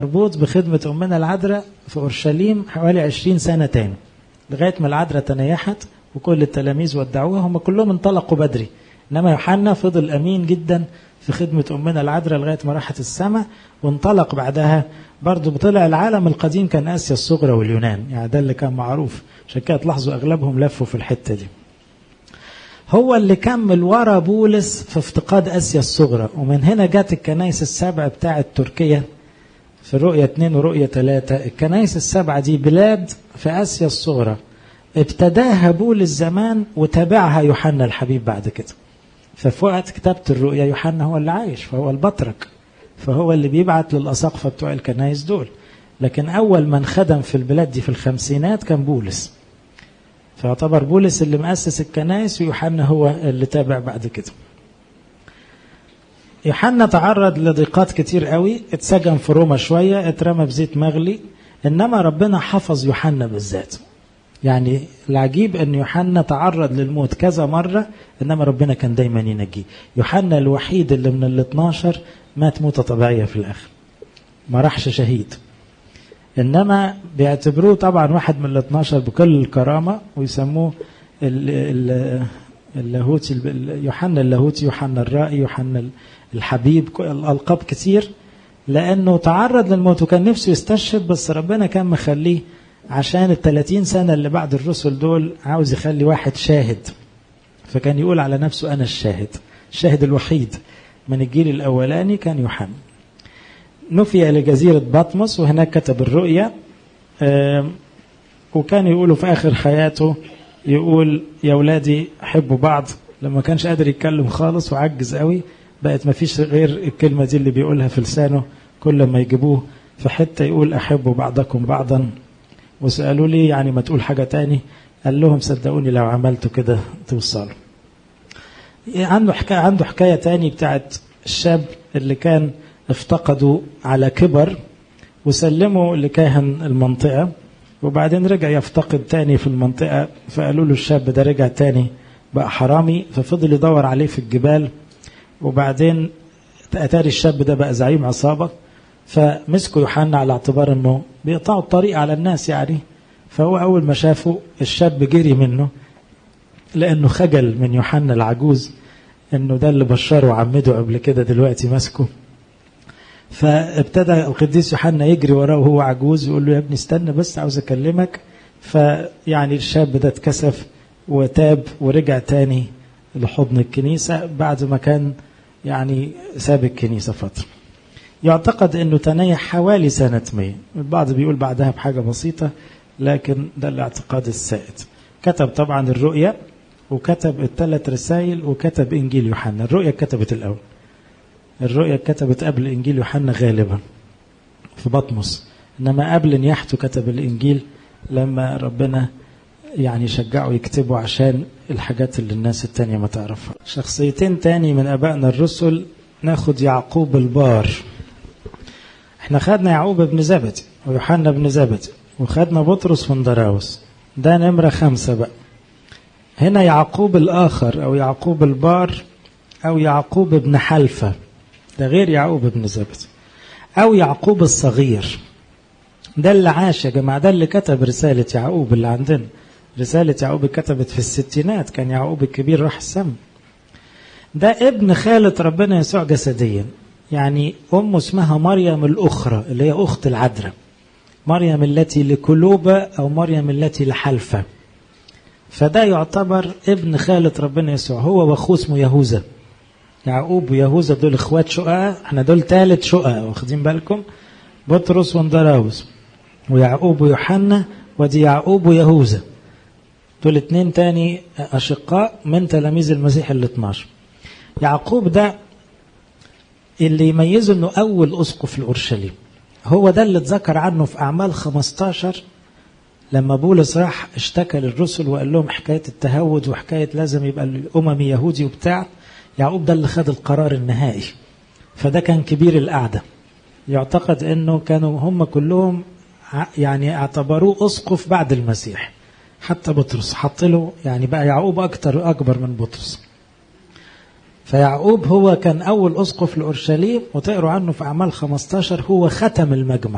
مربوط بخدمة أمنا العذراء في أورشليم حوالي 20 سنة تاني لغاية ما العذراء تنيحت وكل التلاميذ ودعوها هم كلهم انطلقوا بدري إنما يوحنا فضل أمين جدا في خدمة أمنا العذراء لغاية ما راحت السماء وانطلق بعدها برضه طلع العالم القديم كان آسيا الصغرى واليونان يعني ده اللي كان معروف عشان كده تلاحظوا أغلبهم لفوا في الحتة دي هو اللي كمل ورا بولس في افتقاد آسيا الصغرى ومن هنا جت الكنائس السبع بتاعة تركيا في رؤية 2 ورؤية 3 الكنائس السبعة دي بلاد في آسيا الصغرى ابتداها بولس زمان وتابعها يوحنا الحبيب بعد كده ففي وقت كتابة الرؤيا يوحنا هو اللي عايش فهو البطرك فهو اللي بيبعت للأساقفة بتوع الكنائس دول لكن أول من خدم في البلاد دي في الخمسينات كان بولس فيعتبر بولس اللي مؤسس الكنائس ويوحنا هو اللي تابع بعد كده يوحنا تعرض لضيقات كتير قوي اتسجن في روما شوية اترمى بزيت مغلي انما ربنا حفظ يوحنا بالذات يعني العجيب ان يوحنا تعرض للموت كذا مرة انما ربنا كان دايما ينجيه يوحنا الوحيد اللي من ال 12 مات موتة طبيعية في الاخر ما راحش شهيد انما بيعتبروه طبعا واحد من ال 12 بكل الكرامة ويسموه ال ال اللاهوتي يوحنا اللاهوتي يوحنا الرائي يوحنا الحبيب الألقاب كتير لأنه تعرض للموت وكان نفسه يستشهد بس ربنا كان مخليه عشان ال 30 سنة اللي بعد الرسل دول عاوز يخلي واحد شاهد فكان يقول على نفسه أنا الشاهد الشاهد الوحيد من الجيل الأولاني كان يوحنا نفي لجزيرة بطمس وهناك كتب الرؤيا وكان يقولوا في آخر حياته يقول يا ولادي حبوا بعض لما كانش قادر يتكلم خالص وعجز قوي بقت ما فيش غير الكلمة دي اللي بيقولها في لسانه كل ما يجيبوه في حتة يقول أحبوا بعضكم بعضا وسألوا لي يعني ما تقول حاجة تاني قال لهم صدقوني لو عملتوا كده توصلوا عنده حكاية عنده حكاية تاني بتاعت الشاب اللي كان افتقدوا على كبر وسلموا لكاهن المنطقة وبعدين رجع يفتقد تاني في المنطقة فقالوا له الشاب ده رجع تاني بقى حرامي ففضل يدور عليه في الجبال وبعدين اتاري الشاب ده بقى زعيم عصابة فمسكوا يوحنا على اعتبار انه بيقطعوا الطريق على الناس يعني فهو اول ما شافه الشاب جري منه لانه خجل من يوحنا العجوز انه ده اللي بشره وعمده قبل كده دلوقتي ماسكه فابتدى القديس يوحنا يجري وراه وهو عجوز يقول له يا ابني استنى بس عاوز اكلمك فيعني الشاب ده اتكسف وتاب ورجع تاني لحضن الكنيسة بعد ما كان يعني ساب الكنيسة فترة يعتقد انه تنيح حوالي سنة 100 البعض بيقول بعدها بحاجة بسيطة لكن ده الاعتقاد السائد كتب طبعا الرؤيا وكتب الثلاث رسائل وكتب انجيل يوحنا الرؤيا كتبت الاول الرؤيا كتبت قبل انجيل يوحنا غالبا في بطمس انما قبل نياحته كتب الانجيل لما ربنا يعني شجعوا يكتبوا عشان الحاجات اللي الناس التانية ما تعرفها شخصيتين تاني من أبائنا الرسل ناخد يعقوب البار احنا خدنا يعقوب بن زبدي ويوحنا بن زبدي وخدنا بطرس وندراوس ده نمرة خمسة بقى هنا يعقوب الآخر أو يعقوب البار أو يعقوب بن حلفة ده غير يعقوب بن زبدي أو يعقوب الصغير ده اللي عاش يا جماعة ده اللي كتب رسالة يعقوب اللي عندنا رسالة يعقوب كتبت في الستينات كان يعقوب الكبير راح السم ده ابن خالة ربنا يسوع جسديا يعني أمه اسمها مريم الأخرى اللي هي أخت العذراء مريم التي لكلوبة أو مريم التي لحلفة فده يعتبر ابن خالة ربنا يسوع هو واخوه اسمه يهوذا يعقوب ويهوذا دول اخوات شقق احنا دول ثالث شقق واخدين بالكم بطرس وندراوس ويعقوب ويوحنا ودي يعقوب ويهوذا دول اتنين تاني أشقاء من تلاميذ المسيح ال 12 يعقوب ده اللي يميزه انه أول أسقف لأورشليم هو ده اللي اتذكر عنه في أعمال 15 لما بولس راح اشتكى للرسل وقال لهم حكاية التهود وحكاية لازم يبقى الأممي يهودي وبتاع يعقوب ده اللي خد القرار النهائي فده كان كبير القعدة يعتقد انه كانوا هم كلهم يعني اعتبروه اسقف بعد المسيح حتى بطرس حط له يعني بقى يعقوب اكتر اكبر من بطرس فيعقوب هو كان اول اسقف لاورشليم وتقروا عنه في اعمال 15 هو ختم المجمع